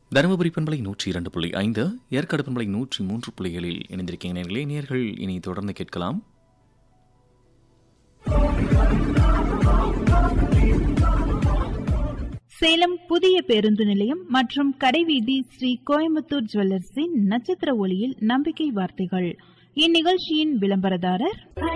தருமபுரி பண்பலை நூற்றி இரண்டு புள்ளி ஐந்து ஏற்காடு பண்பலை நூற்றி மூன்று புள்ளிகளில் இணைந்திருக்கிற நேர்களே நேர்கள் இனி தொடர்ந்து கேட்கலாம் சேலம் புதிய பேருந்து நிலையம் மற்றும் கடைவீதி ஸ்ரீ கோயம்புத்தூர் ஜுவல்லர்ஸின் நட்சத்திர ஒளியில் நம்பிக்கை வார்த்தைகள் இந்நிகழ்ச்சியின் விளம்பரதாரர்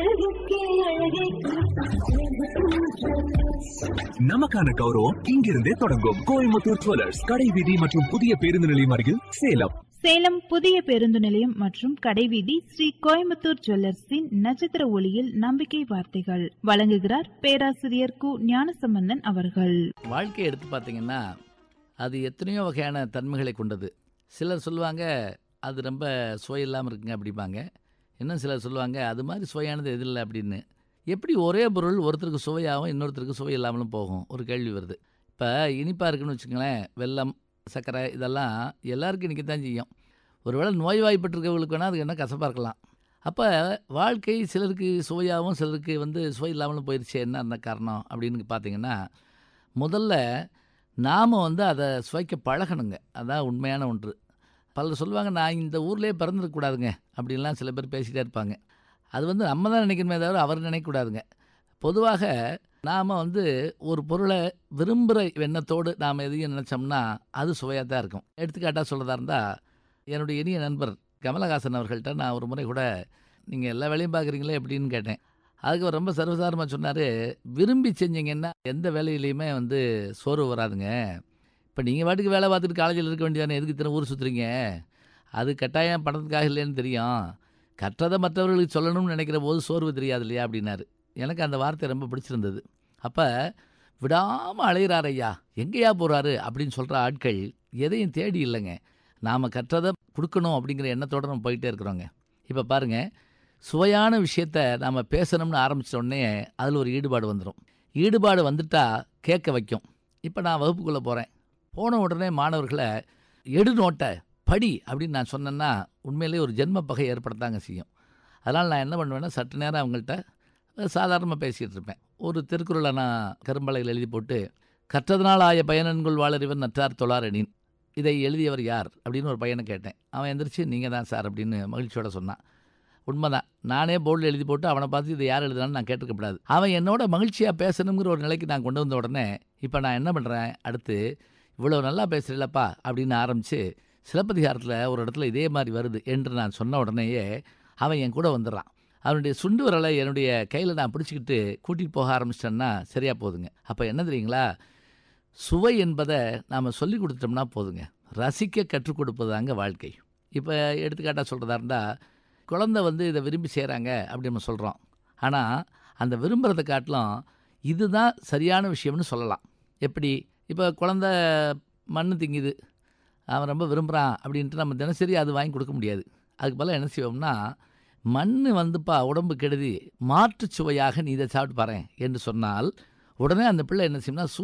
நமக்கான கௌரவம் இங்கிருந்தே தொடங்கும் கோயம்புத்தூர் ஜுவல்லர்ஸ் கடை வீதி மற்றும் புதிய பேருந்து நிலையம் அருகில் சேலம் சேலம் புதிய பேருந்து நிலையம் மற்றும் கடைவீதி ஸ்ரீ கோயம்புத்தூர் ஜுவல்லர்ஸின் நட்சத்திர ஒளியில் நம்பிக்கை வார்த்தைகள் வழங்குகிறார் பேராசிரியர் கு ஞானசம்பந்தன் அவர்கள் வாழ்க்கையை எடுத்து பார்த்தீங்கன்னா அது எத்தனையோ வகையான தன்மைகளை கொண்டது சிலர் சொல்லுவாங்க அது ரொம்ப சுவை இல்லாமல் இருக்குங்க அப்படிம்பாங்க இன்னும் சிலர் சொல்லுவாங்க அது மாதிரி சுவையானது எது இல்லை அப்படின்னு எப்படி ஒரே பொருள் ஒருத்தருக்கு சுவையாகவும் இன்னொருத்தருக்கு சுவை இல்லாமலும் போகும் ஒரு கேள்வி வருது இப்போ இனிப்பாக இருக்குன்னு வச்சுக்கோங்களேன் வெல்லம் சர்க்கரை இதெல்லாம் எல்லாருக்கும் இன்றைக்கி தான் செய்யும் ஒருவேளை நோய்வாய்ப்பட்டிருக்கவங்களுக்கு வேணால் அதுக்கு என்ன கசப்பாக இருக்கலாம் அப்போ வாழ்க்கை சிலருக்கு சுவையாகவும் சிலருக்கு வந்து சுவை இல்லாமலும் போயிடுச்சு என்ன அந்த காரணம் அப்படின்னு பார்த்தீங்கன்னா முதல்ல நாம் வந்து அதை சுவைக்க பழகணுங்க அதான் உண்மையான ஒன்று பலர் சொல்லுவாங்க நான் இந்த ஊர்லேயே பிறந்திருக்கக்கூடாதுங்க அப்படின்லாம் சில பேர் பேசிகிட்டே இருப்பாங்க அது வந்து நம்ம தான் நினைக்கணுமே தவிர அவர் நினைக்கக்கூடாதுங்க பொதுவாக நாம் வந்து ஒரு பொருளை விரும்புகிற எண்ணத்தோடு நாம் எதையும் நினச்சோம்னா அது சுவையாக தான் இருக்கும் எடுத்துக்காட்டாக சொல்கிறதா இருந்தால் என்னுடைய இனிய நண்பர் கமலஹாசன் அவர்கள்ட்ட நான் ஒரு முறை கூட நீங்கள் எல்லா வேலையும் பார்க்குறீங்களே எப்படின்னு கேட்டேன் அதுக்கு அவர் ரொம்ப சர்வசாரமாக சொன்னார் விரும்பி செஞ்சீங்கன்னா எந்த வேலையிலையுமே வந்து சோர்வு வராதுங்க இப்போ நீங்கள் பாட்டுக்கு வேலை பார்த்துட்டு காலேஜில் இருக்க வேண்டியதானே எதுக்கு இத்தனை ஊர் சுற்றுறீங்க அது கட்டாயம் பணத்துக்காக இல்லைன்னு தெரியும் கற்றதை மற்றவர்களுக்கு சொல்லணும்னு நினைக்கிற போது சோர்வு தெரியாது இல்லையா அப்படின்னாரு எனக்கு அந்த வார்த்தை ரொம்ப பிடிச்சிருந்தது அப்போ விடாமல் அலைகிறார் ஐயா எங்கேயா போகிறாரு அப்படின்னு சொல்கிற ஆட்கள் எதையும் தேடி இல்லைங்க நாம் கற்றதை கொடுக்கணும் அப்படிங்கிற எண்ணத்தோடு நம்ம போயிட்டே இருக்கிறோங்க இப்போ பாருங்கள் சுவையான விஷயத்த நாம் பேசணும்னு ஆரம்பிச்ச உடனே அதில் ஒரு ஈடுபாடு வந்துடும் ஈடுபாடு வந்துட்டா கேட்க வைக்கும் இப்போ நான் வகுப்புக்குள்ளே போகிறேன் போன உடனே மாணவர்களை எடு நோட்டை படி அப்படின்னு நான் சொன்னேன்னா உண்மையிலேயே ஒரு ஜென்ம பகை ஏற்படத்தாங்க செய்யும் அதனால் நான் என்ன பண்ணுவேன்னா சற்று நேரம் அவங்கள்ட்ட சாதாரணமாக பேசிகிட்டு இருப்பேன் ஒரு திருக்குறளை நான் கரும்பலையில் எழுதி போட்டு கற்றதனால் ஆய பயனன்குள் வாழறிவன் நற்றார் தொழாரெனின் இதை எழுதியவர் யார் அப்படின்னு ஒரு பையனை கேட்டேன் அவன் எந்திரிச்சு நீங்கள் தான் சார் அப்படின்னு மகிழ்ச்சியோட சொன்னான் உண்மைதான் நானே போர்டில் எழுதி போட்டு அவனை பார்த்து இதை யார் எழுதுனான்னு நான் கேட்டுக்கப்படாது அவன் என்னோட மகிழ்ச்சியாக பேசணுங்கிற ஒரு நிலைக்கு நான் கொண்டு வந்த உடனே இப்போ நான் என்ன பண்ணுறேன் அடுத்து இவ்வளோ நல்லா பேசுகிறீங்களப்பா அப்படின்னு ஆரம்பித்து சிலப்பதிகாரத்தில் ஒரு இடத்துல இதே மாதிரி வருது என்று நான் சொன்ன உடனேயே அவன் என் கூட வந்துடுறான் அவனுடைய சுண்டு விரலை என்னுடைய கையில் நான் பிடிச்சிக்கிட்டு கூட்டிகிட்டு போக ஆரம்பிச்சிட்டேன்னா சரியாக போதுங்க அப்போ என்ன தெரியுங்களா சுவை என்பதை நாம் சொல்லி கொடுத்துட்டோம்னா போதுங்க ரசிக்க கற்றுக் கொடுப்பதாங்க வாழ்க்கை இப்போ எடுத்துக்காட்டாக சொல்கிறதா இருந்தால் குழந்தை வந்து இதை விரும்பி செய்கிறாங்க அப்படி நம்ம சொல்கிறோம் ஆனால் அந்த விரும்புகிறத காட்டிலும் இதுதான் சரியான விஷயம்னு சொல்லலாம் எப்படி இப்போ குழந்த மண் திங்குது அவன் ரொம்ப விரும்புகிறான் அப்படின்ட்டு நம்ம தினசரி அது வாங்கி கொடுக்க முடியாது அதுக்கு பதிலாக என்ன செய்வோம்னா மண் வந்துப்பா உடம்பு கெடுதி மாற்றுச் சுவையாக நீ இதை சாப்பிட்டு பாரு என்று சொன்னால் உடனே அந்த பிள்ளை என்ன செய்யும்னா